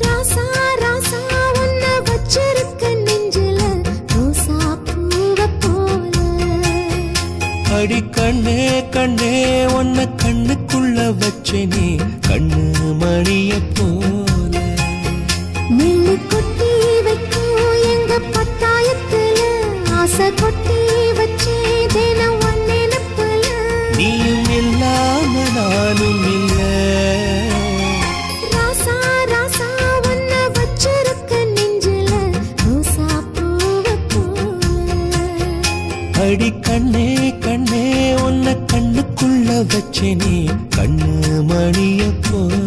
ராசா ராசா உன்ன வச்சிருக்க நெஞ்சில ரோசா பூவ போல அடி கண்ணே கண்ணே உன்னை கண்ணுக்குள்ள வச்சேனே கண்ணு மணிய போல நெல்லு கொட்டி வைக்கும் எங்க பத்தாயத்துல ஆசை கொட்டி வச்சே தினம் உன் நினைப்புல நீயும் இல்லாம நானும் இல்ல ராசா ராசா உன்ன வச்சிருக்க நெஞ்சில ரோசா பூவ போல அடி கண்ணே கண்ணே உன்னை கண்ணுக்குள்ள வச்சேனே கண்ணு மணிய போல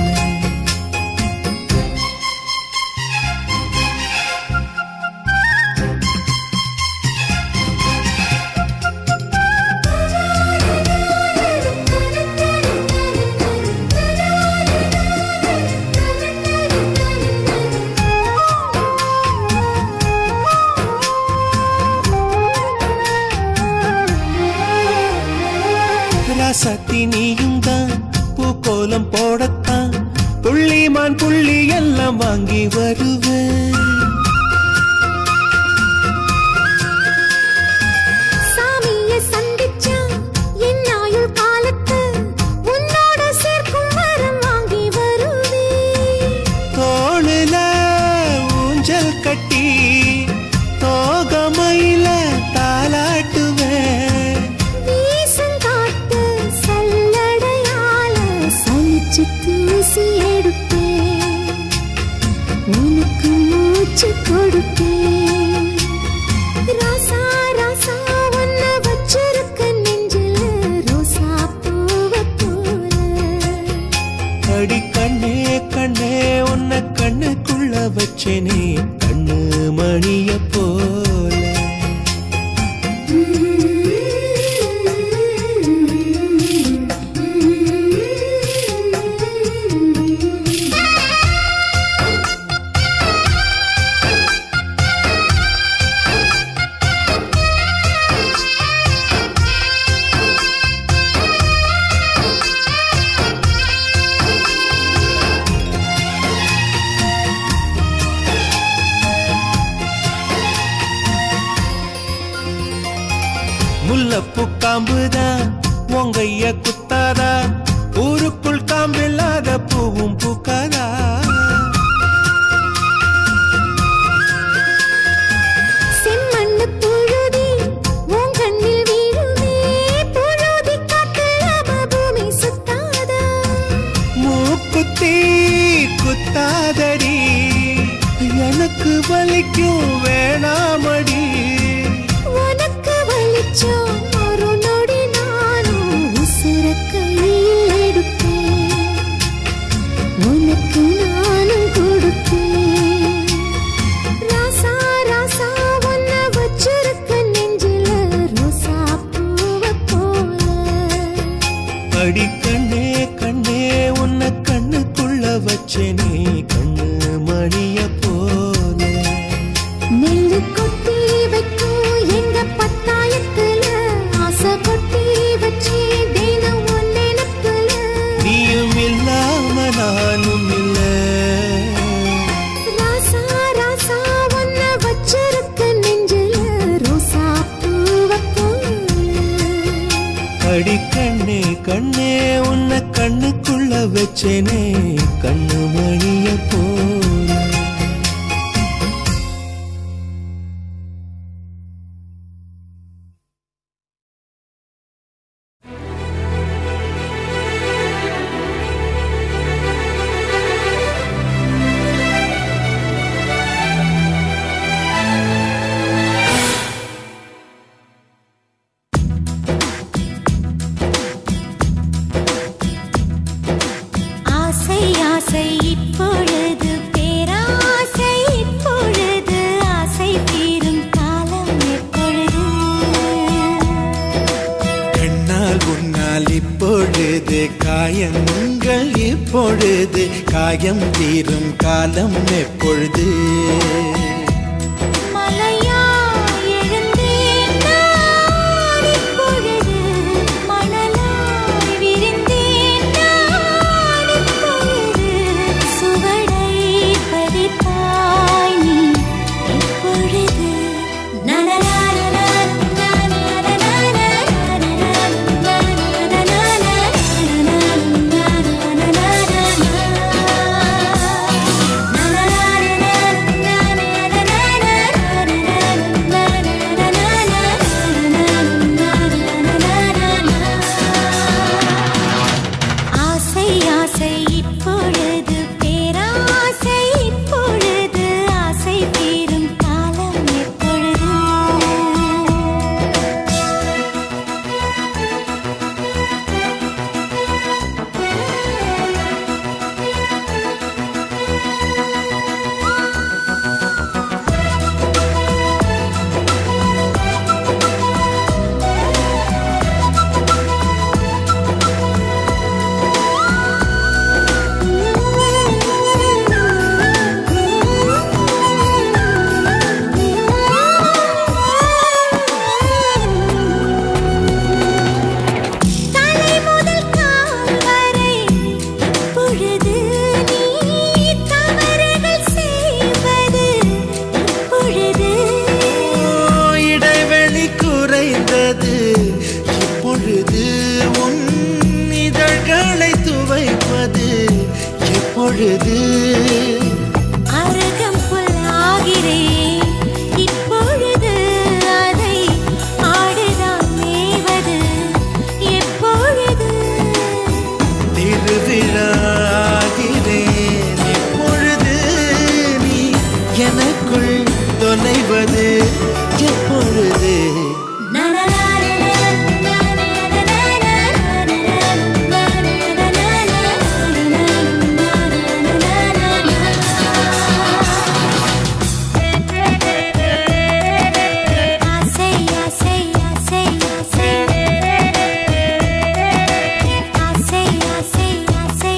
ராசாத்தி நீயும் தான் பூக்கோலம் போடத்தான் புள்ளிமான் புள்ளி எல்லாம் வாங்கி வருவேன் சாமிய சந்திச்சா என் ஆயுள் காலத்து உன்னோட சேர்க்கும் வரம் வாங்கி வருவேன் தோளுல ஊஞ்சல் கட்டி தோகமையில தாலாட்டுவேன் வீசங்காட்டு சல்லடையால சலிச்சு தூசி எடுப்பேன் உனக்கு மூச்சு கொடுப்பேன் ராசா ராசா உன்ன வச்சிருக்க நெஞ்சில ரோசா பூவ போல அடி கண்ணே கண்ணே உன்னை கண்ணுக்குள்ள வச்சேனே கண்ணு மணிய போல முல்லப்பூ காம்புதான் உங்கைய குத்தாதா ஊருக்குள் காம்பில்லாத பூவும் பூக்காதா செம்மண்ணு புழுதி உன் கண்ணில் வீழுமே புழுதி காக்கலாம பூமி சுத்தாதா மூக்குத்தி குத்தாதடி எனக்கு வலிக்கும் வேணாமடி உனக்கு வலிச்சோம் ஒரு நொடி நானும் உசுர கையில் எடுப்பேன் உனக்கு நானும் கொடுப்பேன் ராசா ராசா உன்ன வச்சிருக்க நெஞ்சில ரோசா பூவ போல அடி கண்ணே கண்ணே உன்னை கண்ணுக்குள்ள வச்சேனே கண்ணு மணிய போல நெல்லு கொட்டி வைக்கும் எங்க பத்தாயத்துல ஆசை கொட்டி வச்சே தினம் உன் நினைப்புல நீயும் இல்லாம நானும் இல்ல ராசா ராசா உன்ன வச்சிருக்க நெஞ்சில ரோசா பூவ போல அடி கண்ணே கண்ணே உன்னை கண்ணுக்குள்ள வச்சேனே கண்ணு மணிய போல ஆசை ஆசை இப்பொழுது பேராசை இப்பொழுது ஆசை தீரும் காலம் எப்பொழுது கண்ணால் உன்னால் இப்பொழுது காயங்கள் இப்பொழுது காயம் தீரும் காலம் எப்பொழுது மலையா எழுந்தேன் நான் இப்பொழுது மணலாய் விரிந்தேன் நான் இப்பொழுது சுவடை முடிப்பது எப்பொழுது ஆசை ஆசை ஆசை ஆசை ஆசை ஆசை ஆசை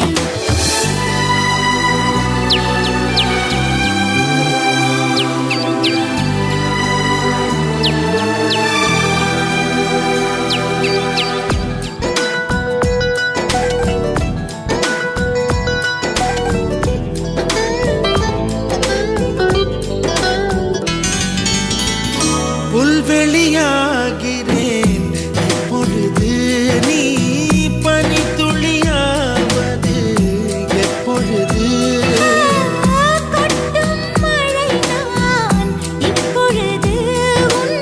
புல்வெளியாகிறேன் இப்பொழுது நீ பனித்துளியாவது எப்பொழுது கொட்டும் மழை நான் இப்பொழுது உன்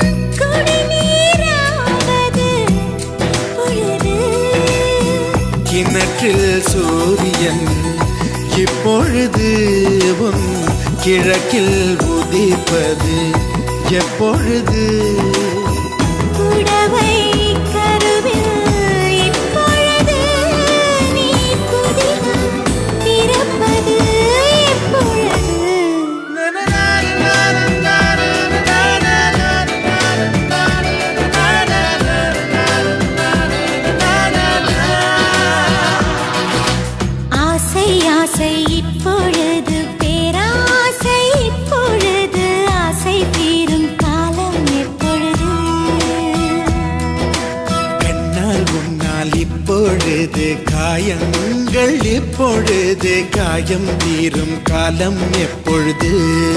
குடிநீராவது பொழுது கிணற்றில் சூரியன் இப்பொழுது உன் கிழக்கில் உதிப்பது எப்பொழுது புடவை கருவில் இப்பொழுது நீ புதினம் பிறப்பது எப்பொழுது ஆசை ஆசை இப்பொழுது பேராசை இப்பொழுது ஆசை தீரும் காலம் எப்பொழுது கண்ணால் உன்னால் இப்பொழுது காயங்கள் இப்பொழுது காயம் தீரும் காலம் எப்பொழுது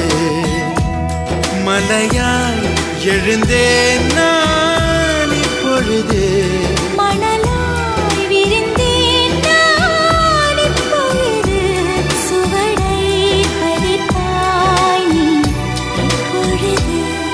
மலையாய் எழுந்தேன் நான் இப்பொழுது மணலாய் விரிந்தேன் நான் இப்பொழுது சுவடை பதித்தாய் நீ இப்பொழுது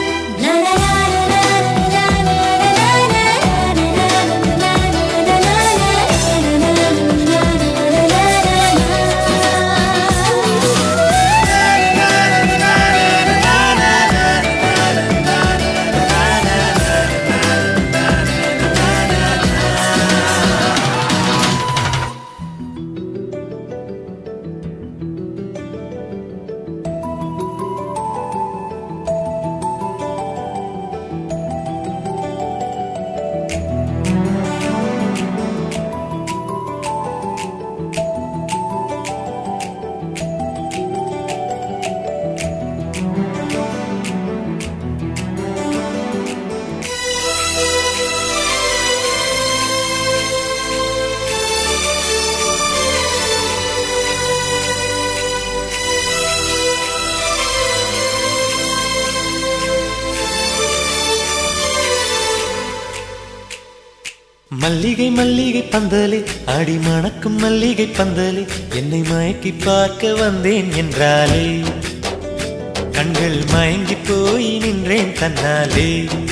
மல்லிகை மல்லிகை பந்தலே அடி மணக்கும் மல்லிகை பந்தலே என்னை மயக்கி பார்க்க வந்தேன் என்றாலே கண்கள் மயங்கி போய் நின்றேன் தன்னாலே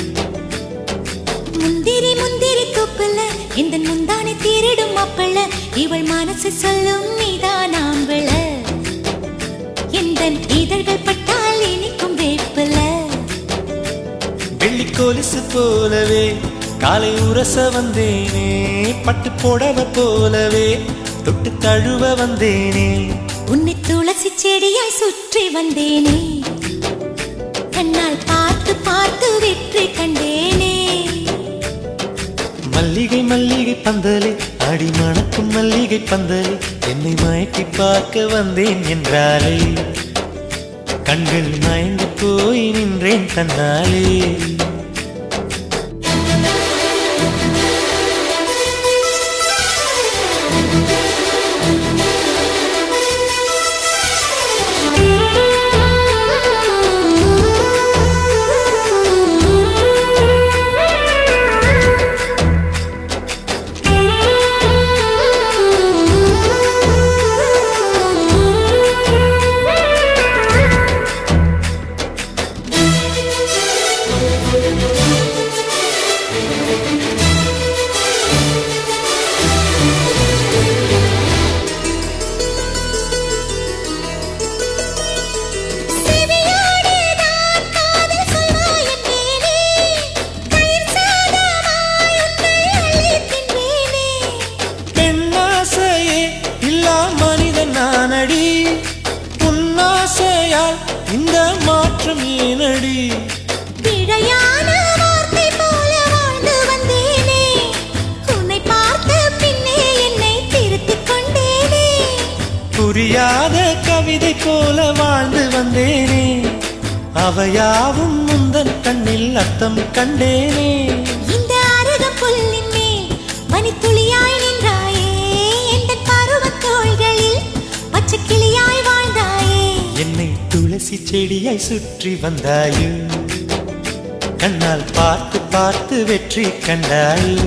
முந்திரி முந்திரி தொப்புல இந்த முந்தானை திருடும் மாப்பிள்ள இவள் மனசு சொல்லும் நீதான் ஆம்பிள எந்த இதழ்கள் பட்டால் இனிக்கும் வேப்பில வெள்ளி கொலுசு போலவே காலை உரச வந்தேனே பட்டு புடவ போலவே தொட்டு தழுவ வந்தேனே உன்னை துளசி செடியாய் சுற்றி வந்தேனே கண்ணால் பார்த்து பார்த்து வெற்றி கண்டேனே மல்லிகை மல்லிகை பந்தலே அடி மணக்கும் மல்லிகை பந்தலே என்னை மயக்கி பார்க்க வந்தேன் என்றாலே கண்கள் மயங்கி போய் நின்றேன் தன்னாலே ஆ மாற்றம் ஏனடி பிழையான வார்த்தை போல வாழ்ந்து வந்தேனே உன்னை பார்த்த பின்னே என்னை திருத்திக் கொண்டேனே புரியாத கவிதை போல வாழ்ந்து வந்தேனே அவையாவும் முந்தன் கண்ணில் அர்த்தம் கண்டேனே இந்த அருக புல்லின் மேல் பனித்துளியாய் நின்றாயே எந்த பருவத் தோள்களில் பச்சை கிளியாய் வாழ்ந்தாயே என்னை துளசி செடியாய் சுற்றி வந்தாயோ கண்ணால் பார்த்து பார்த்து வெற்றி கண்டாயோ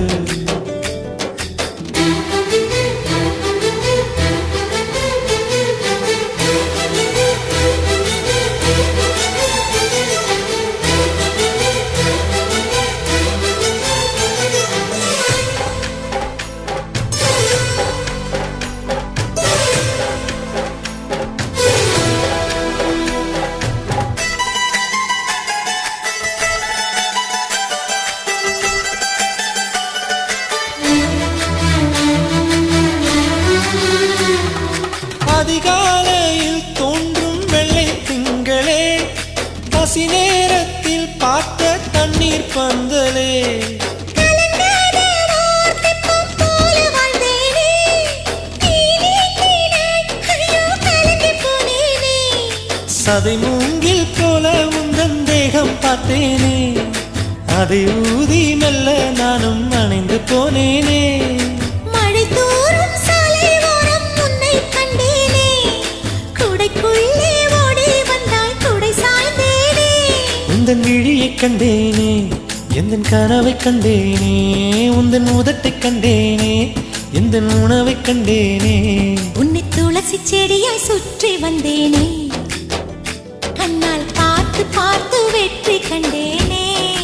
அதிகாலையில் தோன்றும் வெள்ளை திங்களே பசி நேரத்தில் பார்த்த தண்ணீர் பந்தலே கலங்காத வார்த்தைப்பூம் போல வாழ்ந்தேனே. நீ நீட்டினாய், ஐயோ கலங்கிப் போனேனே. சதை மூங்கில் போல உந்தன் தேகம் பார்த்தேனே அதை ஊதி மெல்ல நானும் அணைந்து போனேனே மழை தூறும் சாலை ஓரம் உன்னை கண்டேனே. குடைக்குள்ளே ஓடி வந்தாய், குடை சாய்ந்தேனே. உந்தன் விழியை கண்டேனே எந்தன் கனவை கண்டேனே உந்தன் உதட்டை கண்டேனே எந்த உணவை கண்டேனே உன்னை துளசி செடியாய் சுற்றி வந்தேனே கண்ணால் பார்த்து பார்த்து வெற்றி கண்டேனே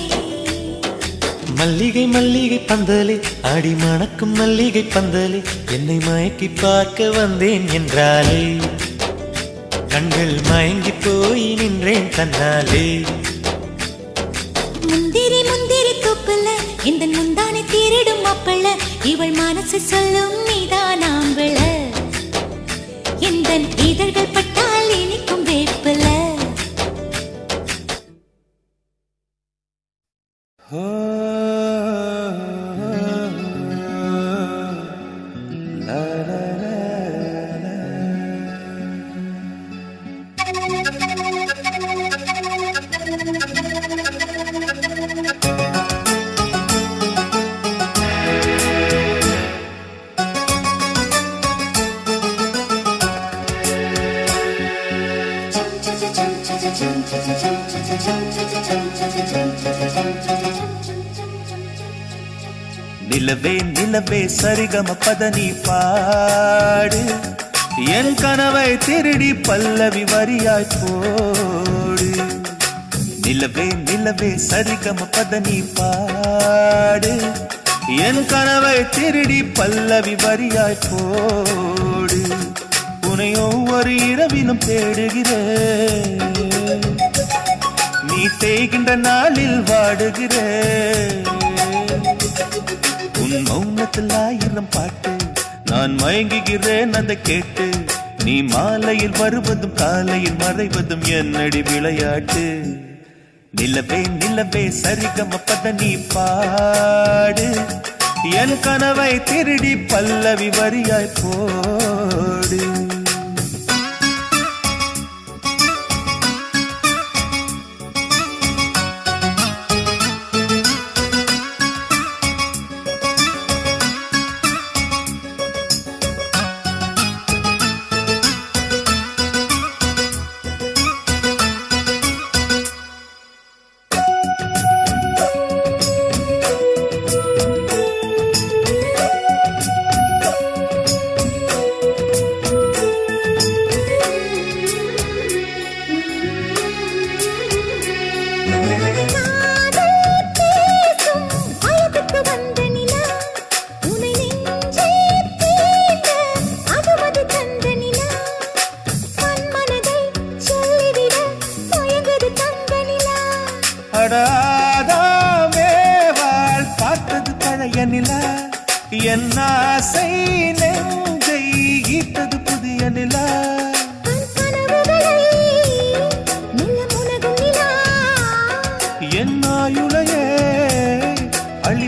மல்லிகை மல்லிகை பந்தலே அடி மணக்கும் மல்லிகை பந்தலே என்னை மயக்கி பார்க்க வந்தேன் என்றாலே கண்கள் மயங்கி போய் நின்றேன் தன்னாலே முந்திரி முந்திரி தொப்புல இந்த முந்தானை தீரிடும் அப்பள இவள் மனசு சொல்லும் நீதான் ஆம்பள இந்த இதழ்கள் பட்டால் இனிக்கும் வேப்பில நிலவே நிலவே சரிகம பதனி பாடு என் கனவை திருடி பல்லவி வரியாய் போடு நிலவே நிலவே சரிகம பதனி பாடு என் கனவை திருடி பல்லவி வரியாய் போடு உன்னை ஒவ்வொரு இரவிலும் தேடுகிறேன் நீ தேய்கின்ற நாளில் வாடுகிறேன் உன் மௌனத்தில் ஆயிரம் பாட்டு நான் மயங்குகிறேன் அதை கேட்டு நீ மாலையில் வருவதும் காலையில் மறைவதும் என்னடி விளையாட்டு நிலவே நிலவே சரிகம பத நீ பாடு என் கனவை திருடி பல்லவி வரியாய் போடு காதல் பேசும் வயதுக்கு வந்த நிலா உன்னை நெஞ்சே தீண்ட அனுமதி தந்த நிலா தன் மனதை சொல்லிவிட முயங்குது தங்க நிலா அடாதாமே வாழ் பார்த்தது பழைய நிலா என் ஆசை நெஞ்சை ஈட்டது புதிய நிலா தன் கனவுகளை மெல்ல முனகும் நிலா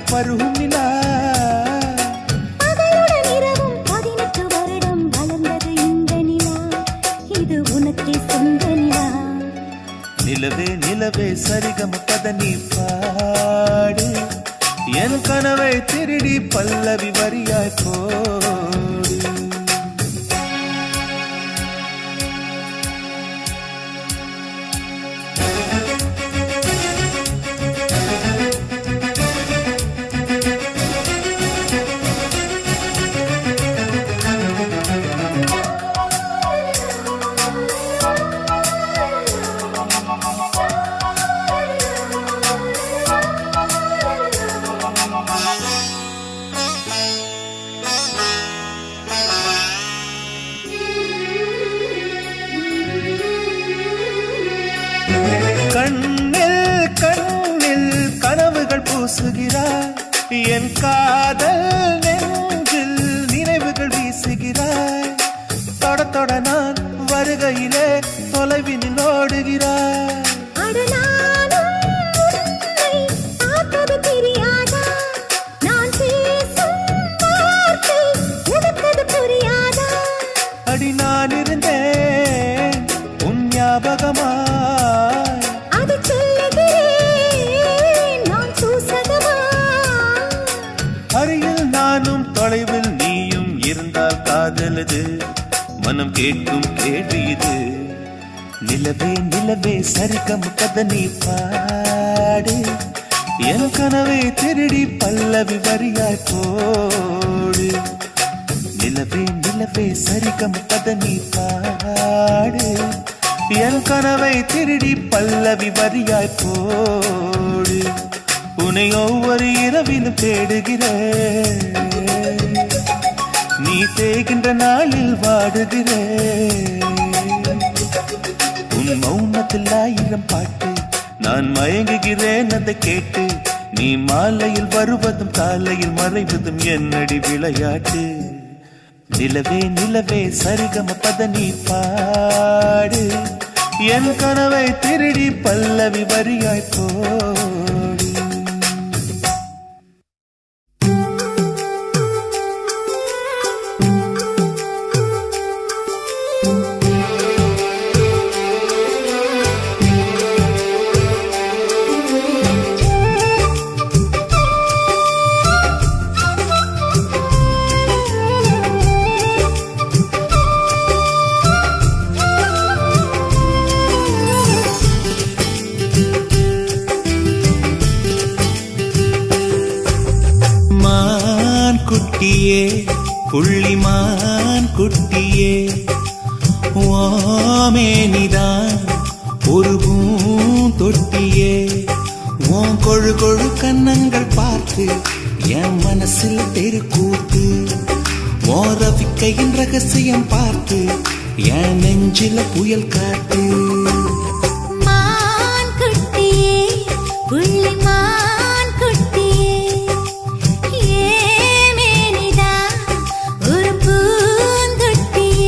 பருகும் நிலா பகலுடன் இரவும் பதினெட்டு வருடம் வளர்ந்தது இந்த நிலா இது உனக்கே சொந்த நிலா நிலவே நிலவே சரிகம பத நீ பாடு என் கனவை திருடி பல்லவி வரியாய் போடு கண்ணில் கண்ணில் கனவுகள் பூசுகிறாய் என் காதல் நெஞ்சில் நினைவுகள் வீசுகிறாய் தொட தொட நான் வருகையிலே தொலைவினில் ஓடுகிறாய் அட நானும் உன்னை பார்த்தது தெரியாதா? நான் பேசும் வார்த்தை உனக்கது புரியாதா? அடி நான் இருந்தேன் உன் ஞாபகமாய் அது சொல்லுகிறேன் நான் சூசகமா? அருகில் நானும் தொலைவில் நீயும் இருந்தால் காதலது மனம் கேட்கும் கேள்வி இது நிலவே நிலவே சரிகம் கத நீ பாடு என் கனவை திருடி பல்லவி வரியாய் போடு நிலவே நிலவே சரிகம் கத நீ பாடு என் கனவை திருடி பல்லவி வரியாய் போடு உன்னை ஒவ்வொரு இரவிலும் தேடுகிறேன் நீ தேகின்ற நாளில் வாடுகிறேன் உன் மௌனத்தில் ஆயிரம் பாட்டு நான் மயங்குகிறேன் அதை கேட்டு நீ மாலையில் வருவதும் காலையில் மறைவதும் என்னடி விளையாட்டு நிலவே நிலவே சரிகம பத நீ பாடு என் கனவை திருடி பல்லவி வரியாய் போடு மான் குட்டியே புள்ளிமான் குட்டியே ஓமேனிதான் ஒரு பூந்தொட்டியே உன் கொழு கொழு கன்னங்கள் பார்த்து என் மனசில் தெருக்கூத்து உன் ரவிக்கையின் ரகசியம் பார்த்து என் நெஞ்சில புயல் காட்டு மான் குட்டியே, புள்ளி மான் குட்டியே, ஏன் மேனிதான் ஒரு பூந்தொட்டியே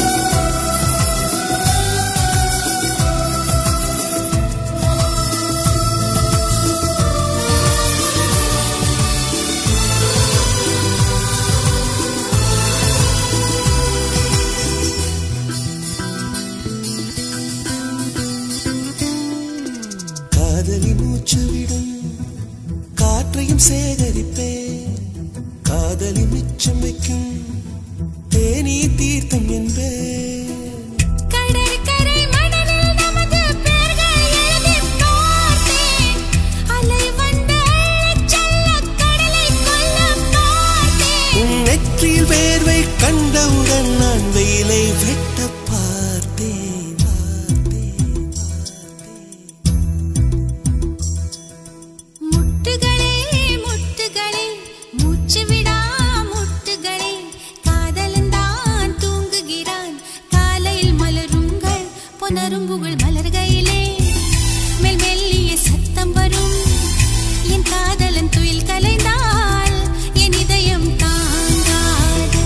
மூச்சு விடும் காற்றையும் சேகரிப்பேன் காதலி மிச்சம் வைக்கும் தேனி தீர்த்தம் என்பேன் கடற்கரை மணலில் நமது பெயர்கள் எழுதிப் பார்த்தேன். அலை வந்து அள்ளச் செல்லக் கடலைக் கொல்லப் பார்த்தேன். உன் நெற்றியில் வேர்வை கண்டவுடன் நான் வெயிலை வெட்ட பார்த்தேன் பார்த்தேன், முட்டுகளே முட்டுகளே மூச்சு விடா முட்டுகளே காதலன்தான் தூங்குகிறான் காலையில் மலருங்கள் பொனரும்புகள் மலர்கையிலே மெல் மெல்லிய சத்தம் வரும் என் காதலன் துயில் கலைந்தால் என் இதயம் தாங்காது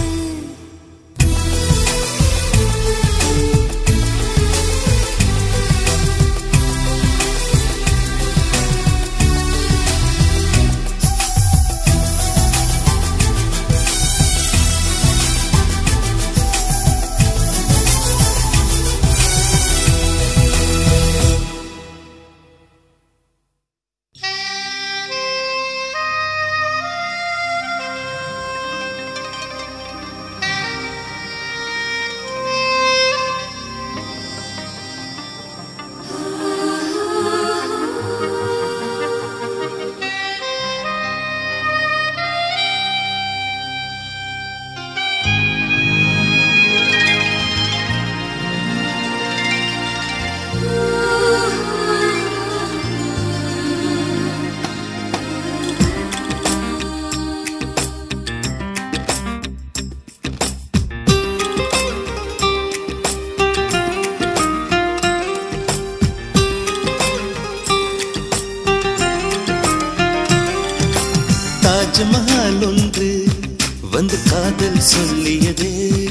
தாஜ்மஹால் ஒன்று வந்து காதல் சொல்லியதே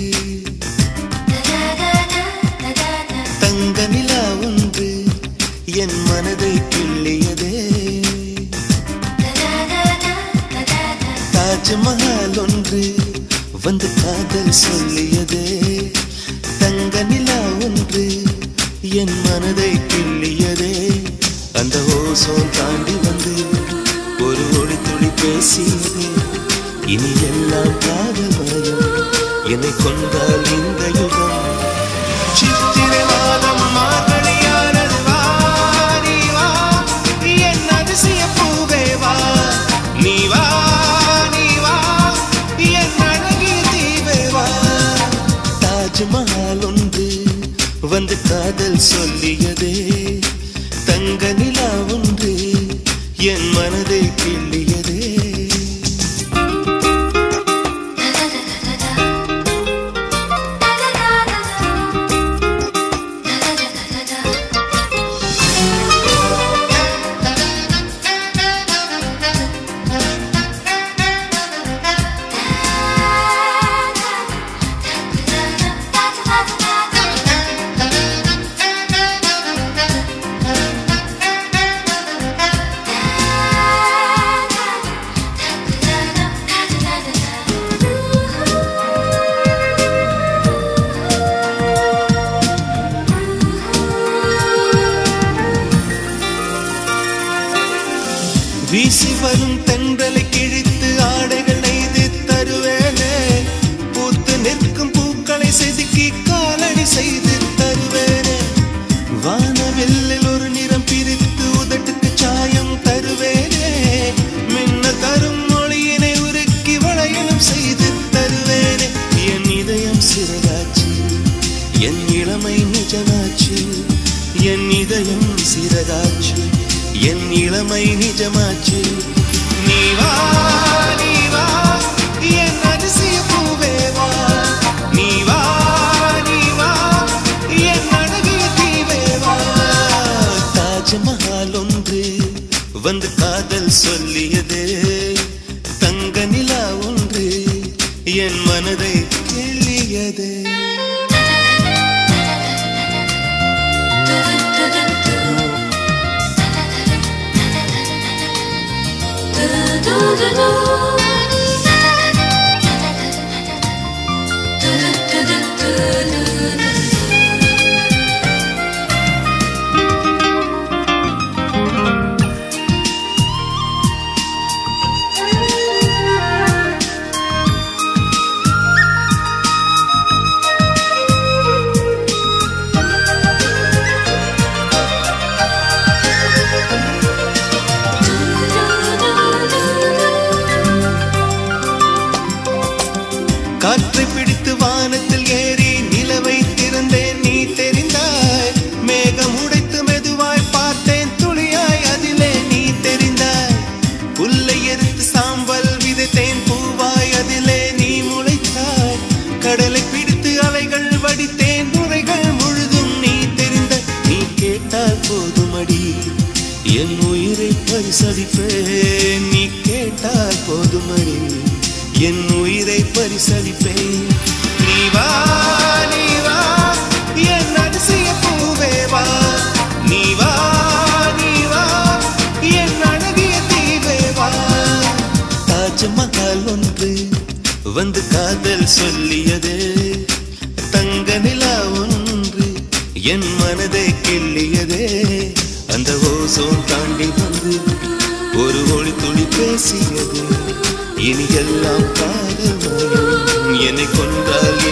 தங்க நிலா ஒன்று என் மனதை கிள்ளியதே தாஜ்மஹால் ஒன்று வந்து காதல் சொல்லியதே தங்க நிலா ஒன்று என் மனதை கிள்ளியதே அந்த ஓசோன் தாண்டி வந்து ஒரு ஒளி துளி பேசியதே இனி எல்லாம் காதல் மயம் என்னை கொண்டால் இந்த யுகம் சித்திரை மாதம் மார்கழியானது வா, நீ வா, என் அதிசய பூவே வா. நீ வா, நீ வா, என் அழகிய தீவே வா. தாஜ்மஹால் ஒன்று வந்து காதல் சொல்லியதே தங்க நிலா ஒன்று என் மனதை கிள்ளியதே வீசி வரும் தென்றலை கிழித்து ஆடைகள் நெய்து தருவேனே பூத்து நிற்கும் பூக்களை செதுக்கி காலடி செய்து தருவேனே வானவெல்லில் ஒரு நிறம் பிரித்து உதட்டுக்கு சாயம் தருவேனே மின்ன தரும் மொழியினை உருக்கி வளையலும் செய்து தருவேனே என் இதயம் சிறகாச்சு என் இளமை நிஜமாச்சு என் இதயம் சிறகாச்சு என் இளமை நிஜமாச்சு நீ வா நீ வா என் அதிசய பூவே வா நீ வா நீ வா என் அழகிய தீவே வா தாஜ்மஹால் ஒன்று வந்து காதல் சொல்லியது தங்க நிலா ஒன்று என் மனதை கிள்ளியது உயிரை பரிசளிப்பேன் நீ கேட்டால் போதுமடி என் உயிரை பரிசளிப்பேன் நீ வா நீ வா என் அதிசய பூவே வா நீ வா நீ வா என் அழகிய தீவே வா தாஜ்மஹால் ஒன்று வந்து காதல் சொல்லியது தங்க நிலா ஒன்று என் மனதை கிள்ளியதே அந்த ஓசோன் தாண்டி வந்து ஒரு ஒளி துளி பேசியது இனி எல்லாம் காதல் மயம் என்னை கொண்டால்